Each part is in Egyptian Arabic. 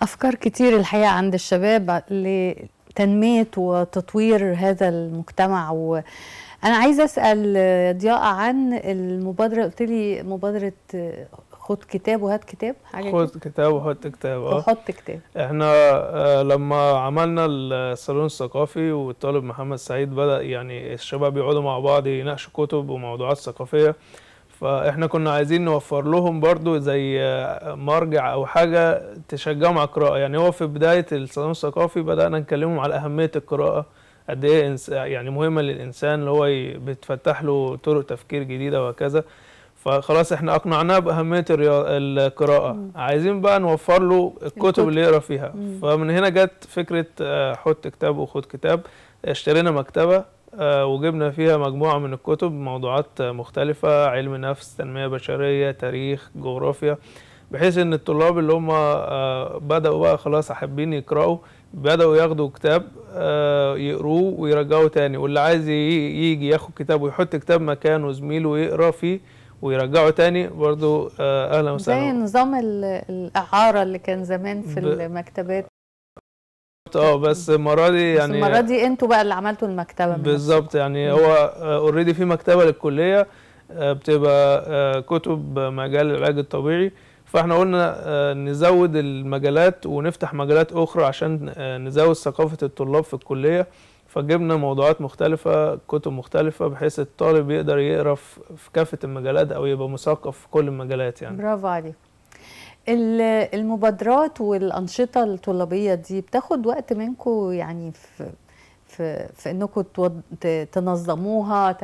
افكار كتير الحقيقه عند الشباب لتنميه وتطوير هذا المجتمع وانا عايزه اسال ضياء عن المبادره قلت لي مبادره خد كتاب وهات كتاب حاجه خد كتاب وحط كتاب اه وحط كتاب احنا آه لما عملنا الصالون الثقافي والطالب محمد سعيد بدا يعني الشباب يقعدوا مع بعض يناقشوا كتب وموضوعات ثقافيه فاحنا كنا عايزين نوفر لهم برضو زي مرجع او حاجه تشجعهم على القراءه يعني هو في بدايه الصالون الثقافي بدانا نكلمهم على اهميه القراءه قد ايه يعني مهمه للانسان اللي هو بتفتح له طرق تفكير جديده وهكذا فخلاص احنا اقنعناه باهميه القراءه مم. عايزين بقى نوفر له الكتب اللي يقرا فيها مم. فمن هنا جت فكره حط كتاب وخد كتاب اشترينا مكتبه وجبنا فيها مجموعه من الكتب موضوعات مختلفه علم نفس تنميه بشريه تاريخ جغرافيا بحيث ان الطلاب اللي هم بداوا بقى خلاص حابين يقراوا بداوا ياخدوا كتاب يقروه ويرجعوا تاني واللي عايز يجي ياخد كتاب ويحط كتاب مكانه زميله يقرا فيه ويرجعوا تاني برضو اهلا وسهلا زي نظام الاعاره اللي كان زمان في ب... المكتبات اه بس المره دي يعني المره دي انتوا بقى اللي عملتوا المكتبه بالظبط يعني هو اوريدي في مكتبه للكليه بتبقى كتب مجال العلاج الطبيعي فاحنا قلنا نزود المجالات ونفتح مجالات اخرى عشان نزود ثقافه الطلاب في الكليه فجبنا موضوعات مختلفة كتب مختلفة بحيث الطالب يقدر يقرا في كافة المجالات أو يبقى مثقف في كل المجالات يعني برافو عليك المبادرات والأنشطة الطلابية دي بتاخد وقت منكم يعني في في في انكم تنظموها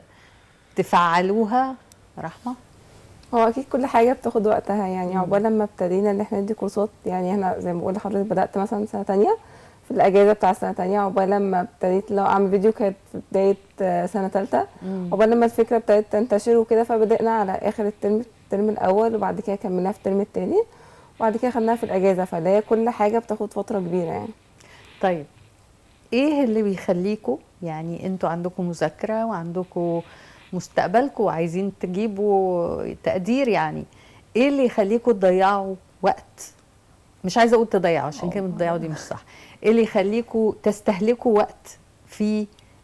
تفعلوها رحمه هو اكيد كل حاجه بتاخد وقتها يعني عقبال لما ابتدينا ان احنا ندي كورسات يعني احنا زي ما بقول لحضرتك بدات مثلا سنه تانية في الاجازه بتاع سنه تانية عقبال لما ابتديت لو اعمل فيديو كانت في بدايه سنه ثالثه عقبال لما الفكره ابتدت تنتشر وكده فبدانا على اخر الترم الترم الاول وبعد كده كملناها في الترم الثاني وبعد كده خدناها في الاجازه فاللي هي كل حاجه بتاخد فتره كبيره يعني طيب ايه اللي بيخليكوا يعني انتوا عندكم مذاكره وعندكم مستقبلكم وعايزين تجيبوا تقدير يعني ايه اللي يخليكم تضيعوا وقت مش عايزه اقول تضيعوا عشان كلمه تضيعوا دي مش صح ايه اللي يخليكم تستهلكوا وقت في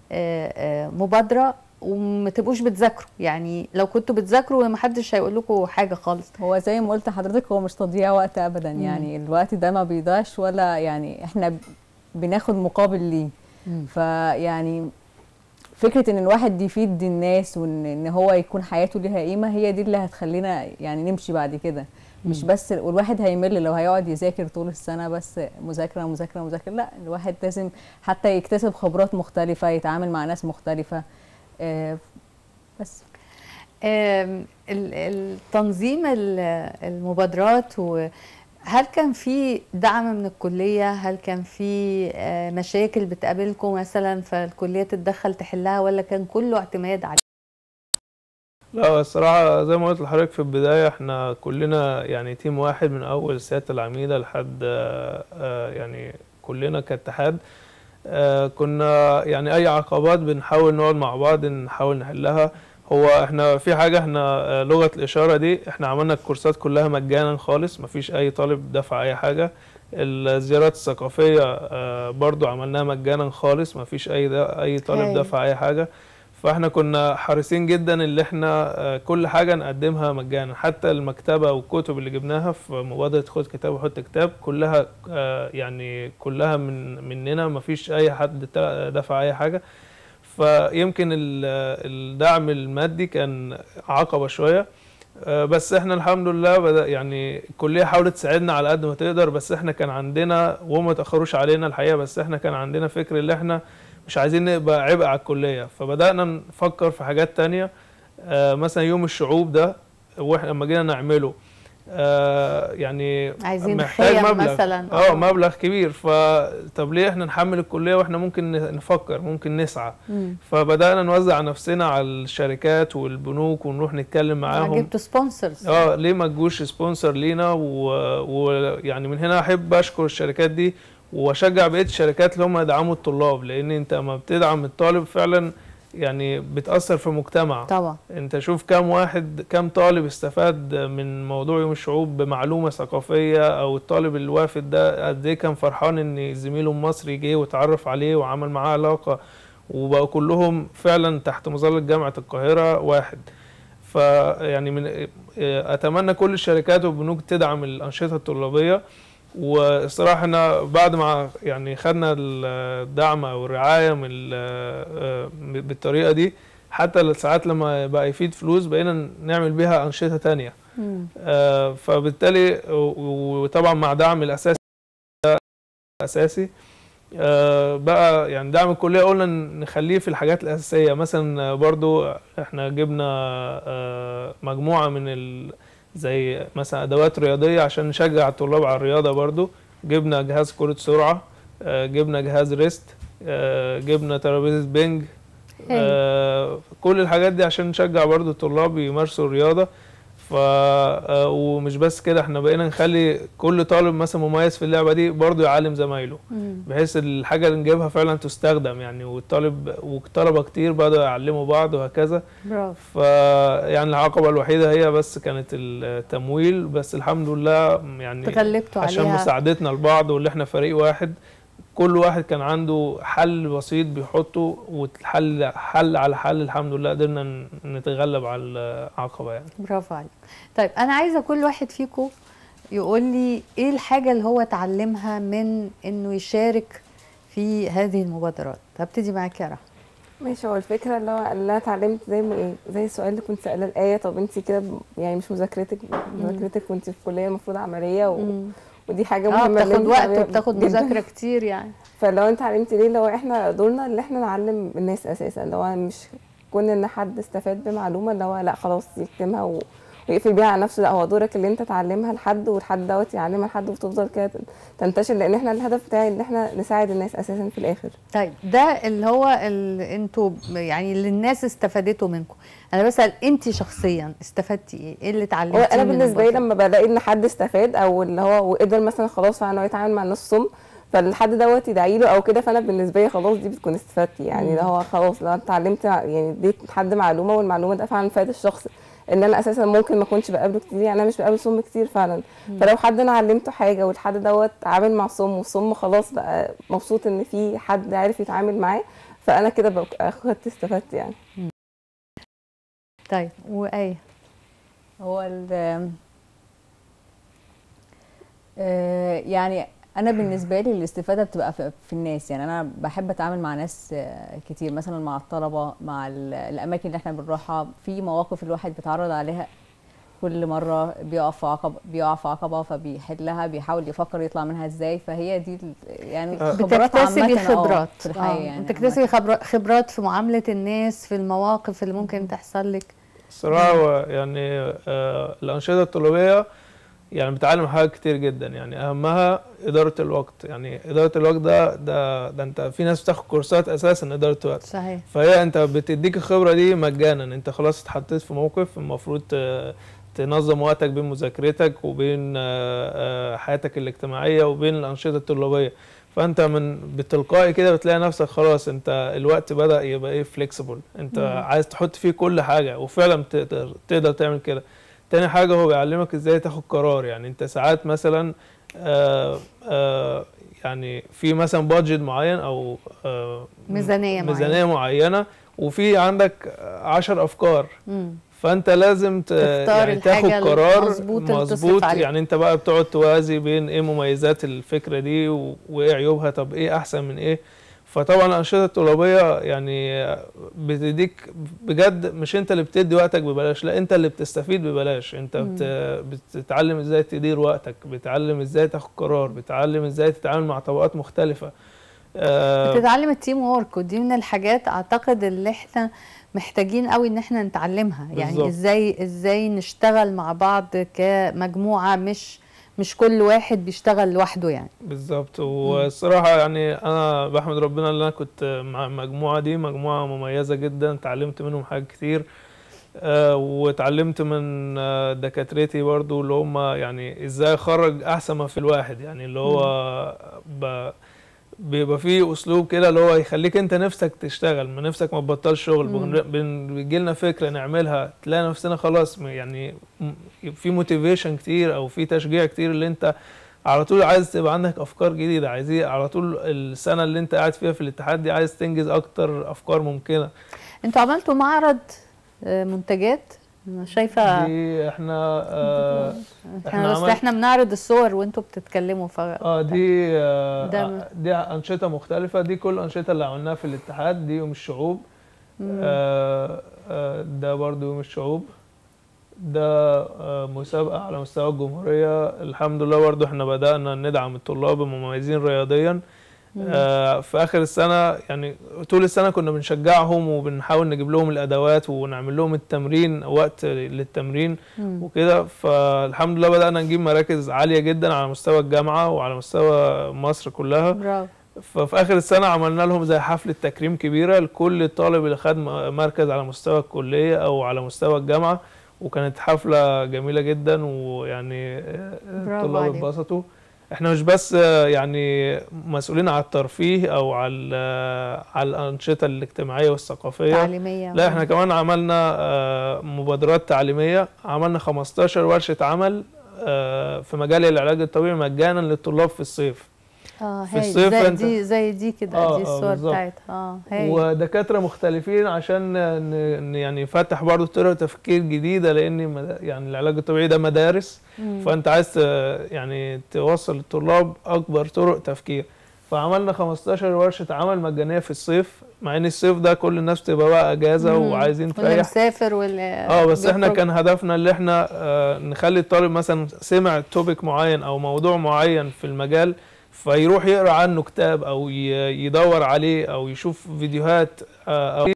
مبادره وما تبقوش بتذاكروا يعني لو كنتوا بتذاكروا ما حدش هيقول لكم حاجه خالص هو زي ما قلت لحضرتك هو مش تضييع وقت ابدا مم. يعني الوقت ده ما بيضيعش ولا يعني احنا بناخد مقابل ليه فيعني فكره ان الواحد يفيد الناس وان ان هو يكون حياته ليها قيمه هي دي اللي هتخلينا يعني نمشي بعد كده مش بس والواحد هيمل لو هيقعد يذاكر طول السنه بس مذاكره مذاكره مذاكره لا الواحد لازم حتى يكتسب خبرات مختلفه يتعامل مع ناس مختلفه آه بس التنظيم المبادرات هل كان في دعم من الكلية؟ هل كان في مشاكل بتقابلكم مثلا فالكلية تتدخل تحلها ولا كان كله اعتماد عليه؟ لا الصراحة زي ما قلت لحضرتك في البداية احنا كلنا يعني تيم واحد من أول سيادة العميدة لحد يعني كلنا كاتحاد كنا يعني أي عقبات بنحاول نقعد مع بعض نحاول نحلها هو احنا في حاجه احنا لغه الاشاره دي احنا عملنا الكورسات كلها مجانا خالص مفيش اي طالب دفع اي حاجه الزيارات الثقافيه برضو عملناها مجانا خالص مفيش اي اي طالب دفع اي حاجه فاحنا كنا حريصين جدا ان احنا كل حاجه نقدمها مجانا حتى المكتبه والكتب اللي جبناها في مبادره خد كتاب وحط كتاب كلها يعني كلها من مننا مفيش اي حد دفع اي حاجه فيمكن الدعم المادي كان عقبه شويه بس احنا الحمد لله بدا يعني الكليه حاولت تساعدنا على قد ما تقدر بس احنا كان عندنا وما تاخروش علينا الحقيقه بس احنا كان عندنا فكر اللي احنا مش عايزين نبقى عبء على الكليه فبدانا نفكر في حاجات تانية مثلا يوم الشعوب ده واحنا لما جينا نعمله آه يعني عايزين محتاج مبلغ مثلا اه مبلغ كبير فطب ليه احنا نحمل الكليه واحنا ممكن نفكر ممكن نسعى مم. فبدانا نوزع نفسنا على الشركات والبنوك ونروح نتكلم معاهم جبتوا سبونسرز اه ليه ما تجوش سبونسر لينا ويعني و... من هنا احب اشكر الشركات دي واشجع بقيه الشركات اللي هم يدعموا الطلاب لان انت لما بتدعم الطالب فعلا يعني بتأثر في مجتمع طبعا انت شوف كام واحد كام طالب استفاد من موضوع يوم الشعوب بمعلومة ثقافية او الطالب الوافد ده قد ايه كان فرحان ان زميله المصري جه واتعرف عليه وعمل معاه علاقة وبقوا كلهم فعلا تحت مظلة جامعة القاهرة واحد فيعني من اتمنى كل الشركات والبنوك تدعم الانشطة الطلابية والصراحة احنا بعد ما يعني خدنا الدعم او الرعاية من ال- بالطريقة دي حتى ساعات لما بقى يفيد فلوس بقينا نعمل بيها أنشطة تانية مم. آه، فبالتالي و- وطبعا مع دعم الأساسي أساسي آه، بقى يعني دعم الكلية قلنا نخليه في الحاجات الأساسية مثلا برضو احنا جبنا آه، مجموعة من ال زي مثلا أدوات رياضية عشان نشجع الطلاب على الرياضة برضو جبنا جهاز كرة سرعة آه، جبنا جهاز ريست آه، جبنا ترابيزة بينج حلو. آه، كل الحاجات دي عشان نشجع برضو الطلاب يمارسوا الرياضة ف آه، ومش بس كده احنا بقينا نخلي كل طالب مثلا مميز في اللعبة دي برضو يعلم زمايله مم. بحيث الحاجة اللي نجيبها فعلا تستخدم يعني والطالب والطلبة كتير بدأوا يعلموا بعض وهكذا برافو ف يعني العقبة الوحيدة هي بس كانت التمويل بس الحمد لله يعني تغلبتوا عشان عليها مساعدتنا لبعض واللي احنا فريق واحد كل واحد كان عنده حل بسيط بيحطه والحل حل على حل الحمد لله قدرنا ن- نتغلب على العقبة يعني برافو عليك طيب انا عايزه كل واحد فيكم يقول لي ايه الحاجه اللي هو اتعلمها من انه يشارك في هذه المبادرات هبتدي معاك يا رحمه ماشي هو الفكره اللي هو اللي انا اتعلمت زي ما ايه زي السؤال اللي كنت سأله الآية طب انت كده ب- يعني مش مذاكرتك مذاكرتك وانت في كليه المفروض عمليه و... مم. ودي حاجه اه مهمه اللي بتاخد انت وقت تعمليها وبتاخد جداً. مذاكره كتير يعني فلو انت علمتي ليه لو احنا دورنا اللي احنا نعلم الناس اساسا اللي هو مش كون ان حد استفاد بمعلومه اللي هو لا خلاص يكتمها و... ويقفل بيها على نفسه لا هو دورك اللي انت تعلمها لحد والحد دوت يعلمها لحد وتفضل كده تنتشر لان احنا الهدف بتاعي ان احنا نساعد الناس اساسا في الاخر طيب ده اللي هو اللي انتوا ب- يعني اللي الناس استفادته منكم انا بسال انت شخصيا استفدتي ايه ايه اللي هو اتعلمتيه انا من بالنسبه لي المبادرة؟ لما بلاقي ان حد استفاد او اللي هو وقدر مثلا خلاص فعلا هو يتعامل مع الناس صم فالحد دوت يدعي له او كده فانا بالنسبه لي خلاص دي بتكون استفادتي يعني اللي هو خلاص لو أنا اتعلمت يعني اديت حد معلومه والمعلومه ده فعلا فاد الشخص ان انا اساسا ممكن ما اكونش بقابله كتير يعني انا مش بقابل صم كتير فعلا فلو حد انا علمته حاجه والحد دوت عامل مع صم والصم خلاص بقى مبسوط ان في حد عارف يتعامل معاه فانا كده ببقى خدت استفدت يعني طيب وايه هو ال آه، يعني انا بالنسبه لي الاستفاده بتبقى في في الناس يعني انا بحب اتعامل مع ناس آه، كتير مثلا مع الطلبه مع ال- الاماكن اللي احنا بنروحها في مواقف الواحد بيتعرض عليها كل مره بيقف في عقبه بيقع في عقبه فبيحلها بيحاول يفكر يطلع منها ازاي فهي دي ال- يعني آه. خبرات بتكتسبي عامة، آه، خبرات في الحياه آه، يعني بتكتسبي خبر- خبرات في معامله الناس في المواقف اللي ممكن تحصل لك الصراحة هو يعني آه، الأنشطة الطلابية يعني بتعلم حاجات كتير جدا يعني أهمها إدارة الوقت يعني إدارة الوقت ده ده ده أنت في ناس بتاخد كورسات أساسا إدارة وقت صحيح فهي أنت بتديك الخبرة دي مجانا أنت خلاص اتحطيت في موقف المفروض ت- تنظم وقتك بين مذاكرتك وبين آه، آه، حياتك الاجتماعية وبين الأنشطة الطلابية فانت من بتلقائي كده بتلاقي نفسك خلاص انت الوقت بدأ يبقى ايه فليكسيبل انت مم. عايز تحط فيه كل حاجة وفعلا بتقدر تقدر تعمل كده تاني حاجة هو بيعلمك ازاي تاخد قرار يعني انت ساعات مثلا آه آه يعني في مثلا بادجت معين او آه ميزانية ميزانية معينة وفي عندك عشر افكار مم. فانت لازم ت... تختار يعني تاخد الحاجة قرار المظبوط اللي تصرف مظبوط عليها. يعني انت بقى بتقعد توازي بين ايه مميزات الفكره دي و... وايه عيوبها طب ايه احسن من ايه فطبعا الانشطه الطلابيه يعني بتديك بجد مش انت اللي بتدي وقتك ببلاش لا انت اللي بتستفيد ببلاش انت بت... بتتعلم ازاي تدير وقتك بتتعلم ازاي تاخد قرار بتتعلم ازاي تتعامل مع طبقات مختلفه آه، بتتعلم التيم وورك ودي من الحاجات اعتقد اللي احنا محتاجين قوي ان احنا نتعلمها يعني بالظبط. ازاي ازاي نشتغل مع بعض كمجموعه مش مش كل واحد بيشتغل لوحده يعني بالظبط والصراحة يعني أنا بحمد ربنا إن أنا كنت مع المجموعة دي مجموعة مميزة جدا اتعلمت منهم حاجات كتير آه، واتعلمت من آه، دكاترتي برضو اللي هم يعني ازاي اخرج احسن ما في الواحد يعني اللي هو ب بيبقى فيه اسلوب كده اللي هو يخليك انت نفسك تشتغل ما نفسك ما تبطلش شغل مم. بيجي لنا فكره نعملها تلاقي نفسنا خلاص م- يعني م- في موتيفيشن كتير او في تشجيع كتير اللي انت على طول عايز تبقى عندك افكار جديده عايزين على طول السنه اللي انت قاعد فيها في الاتحاد دي عايز تنجز اكتر افكار ممكنه انتوا عملتوا معرض آه، منتجات انا شايفه دي احنا آه احنا بس عمل- احنا بنعرض الصور وانتوا بتتكلموا ف اه دي آه ده- دي انشطه مختلفه دي كل الانشطه اللي عملناها في الاتحاد دي يوم الشعوب آه آه ده برضو يوم الشعوب ده آه مسابقه على مستوى الجمهوريه الحمد لله برضو احنا بدانا ندعم الطلاب المميزين رياضيا آه في اخر السنه يعني طول السنه كنا بنشجعهم وبنحاول نجيب لهم الادوات ونعمل لهم التمرين وقت للتمرين مم. وكده فالحمد لله بدأنا نجيب مراكز عالية جدا على مستوى الجامعة وعلى مستوى مصر كلها برافو ففي آخر السنة عملنا لهم زي حفلة تكريم كبيرة لكل طالب اللي خد م- مركز على مستوى الكلية أو على مستوى الجامعة وكانت حفلة جميلة جدا ويعني آه، برافو الطلاب عليك. اتبسطوا احنا مش بس آه، يعني مسؤولين على الترفيه او على آه، على الانشطه الاجتماعيه والثقافيه تعليميه لا احنا كمان عملنا آه، مبادرات تعليميه عملنا 15 ورشه عمل آه، في مجال العلاج الطبيعي مجانا للطلاب في الصيف اه في هاي الصيف زي انت- دي زي دي كده آه، دي آه، الصور بالظبط. بتاعتها اه هاي ودكاتره مختلفين عشان ن- ن- يعني يفتح برضه طرق تفكير جديده لان مد- يعني العلاج الطبيعي ده مدارس مم. فانت عايز ت- يعني توصل للطلاب اكبر طرق تفكير فعملنا 15 ورشه عمل مجانيه في الصيف مع ان الصيف ده كل الناس بتبقى بقى اجازه مم. وعايزين واللي تريح مسافر واللي اه بس احنا بيخرج. كان هدفنا اللي احنا آه نخلي الطالب مثلا سمع توبيك معين او موضوع معين في المجال فيروح يقرا عنه كتاب او ي- يدور عليه او يشوف فيديوهات آه او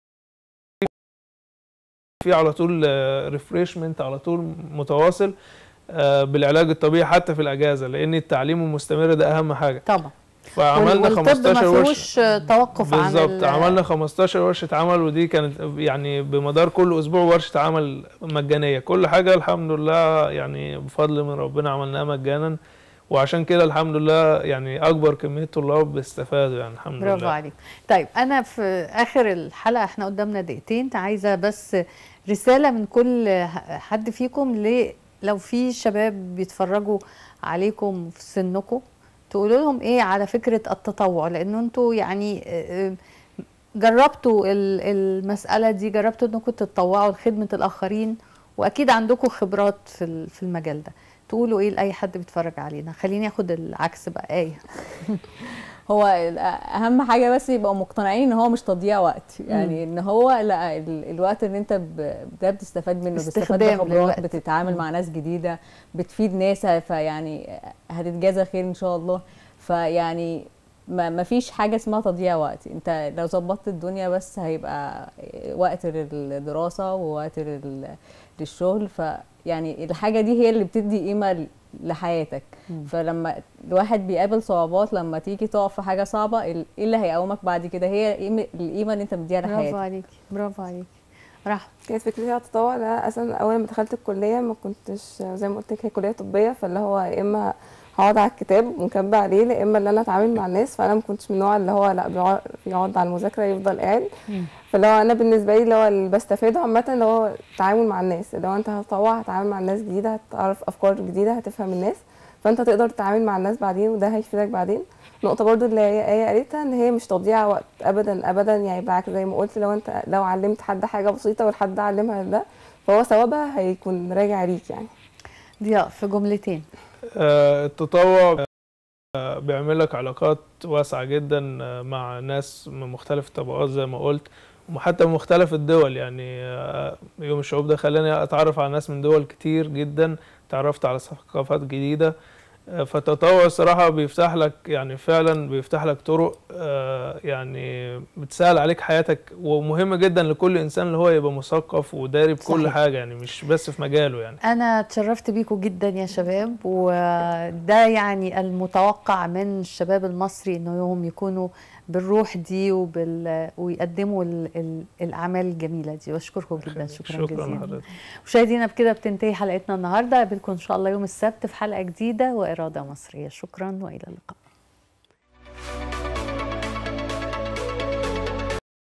في على طول ريفريشمنت على طول متواصل آه بالعلاج الطبيعي حتى في الاجازه لان التعليم المستمر ده اهم حاجه طبعا فعملنا والطب ما 15 ورشه فيهوش توقف عن بالظبط ال- عملنا 15 ورشه عمل ودي كانت يعني بمدار كل اسبوع ورشه عمل مجانيه كل حاجه الحمد لله يعني بفضل من ربنا عملناها مجانا وعشان كده الحمد لله يعني اكبر كميه طلاب استفادوا يعني الحمد برافو لله عليك طيب انا في اخر الحلقه احنا قدامنا دقيقتين عايزه بس رساله من كل حد فيكم ل لو في شباب بيتفرجوا عليكم في سنكم تقولوا لهم ايه على فكره التطوع لانه انتوا يعني آه، آه، جربتوا ال- المساله دي جربتوا انكم تتطوعوا لخدمه الاخرين واكيد عندكم خبرات في ال- في المجال ده تقولوا ايه لاي حد بيتفرج علينا خليني اخد العكس بقى ايه هو ال- اهم حاجه بس يبقوا مقتنعين ان هو مش تضييع وقت يعني ان هو لا ال- الوقت اللي انت ب- ده بتستفاد منه بتستفاد استخدام بخبرات للوقت. بتتعامل مع ناس جديده بتفيد ناس فيعني هتتجازى خير ان شاء الله فيعني ما ما فيش حاجه اسمها تضييع وقت انت لو ظبطت الدنيا بس هيبقى وقت للدراسه ووقت لل- للشغل فيعني الحاجه دي هي اللي بتدي قيمه ل- لحياتك مم. فلما الواحد بيقابل صعوبات لما تيجي تقف في حاجه صعبه ال- ايه اللي هيقومك بعد كده هي قيمة- القيمه اللي انت مديها برافو لحياتك عليكي برافو عليكي رحمة كانت فكرتي على التطوع ده اصلا اول ما دخلت الكليه ما كنتش زي ما قلت لك هي كليه طبيه فاللي هو يا اما هقعد على الكتاب ونكبه عليه يا اما اللي انا اتعامل مع الناس فانا ما كنتش من النوع اللي هو لا بيقعد بيقعد على المذاكره يفضل قاعد مم. فاللي هو انا بالنسبه لي اللي هو اللي بستفاده عامه اللي هو التعامل مع الناس اللي هو انت هتطوع هتتعامل مع الناس جديده هتعرف افكار جديده هتفهم الناس فانت تقدر تتعامل مع الناس بعدين وده هيفيدك بعدين نقطة برضو اللي هي آية قالتها ان هي مش تضييع وقت ابدا ابدا يعني بالعكس زي ما قلت لو انت لو علمت حد حاجة بسيطة والحد ده علمها ده فهو ثوابها هيكون راجع ليك يعني ضياء في جملتين آه، التطوع آه، بيعمل لك علاقات واسعة جدا آه، مع ناس من مختلف الطبقات زي ما قلت وحتى من مختلف الدول يعني آه، يوم الشعوب ده خلاني اتعرف على ناس من دول كتير جدا تعرفت على ثقافات جديدة آه، فالتطوع الصراحة بيفتح لك يعني فعلا بيفتح لك طرق آه، يعني بتسهل عليك حياتك ومهم جدا لكل انسان اللي هو يبقى مثقف وداري بكل صحيح. حاجة يعني مش بس في مجاله يعني أنا اتشرفت بيكم جدا يا شباب وده يعني المتوقع من الشباب المصري إنهم يكونوا بالروح دي وبال... ويقدموا ال... ال... الأعمال الجميلة دي وأشكركم جدا شكرا, شكرا جزيلا لحضرتك مشاهدينا بكده بتنتهي حلقتنا النهارده أقابلكم إن شاء الله يوم السبت في حلقة جديدة وإرادة مصرية شكرا وإلى اللقاء شكرا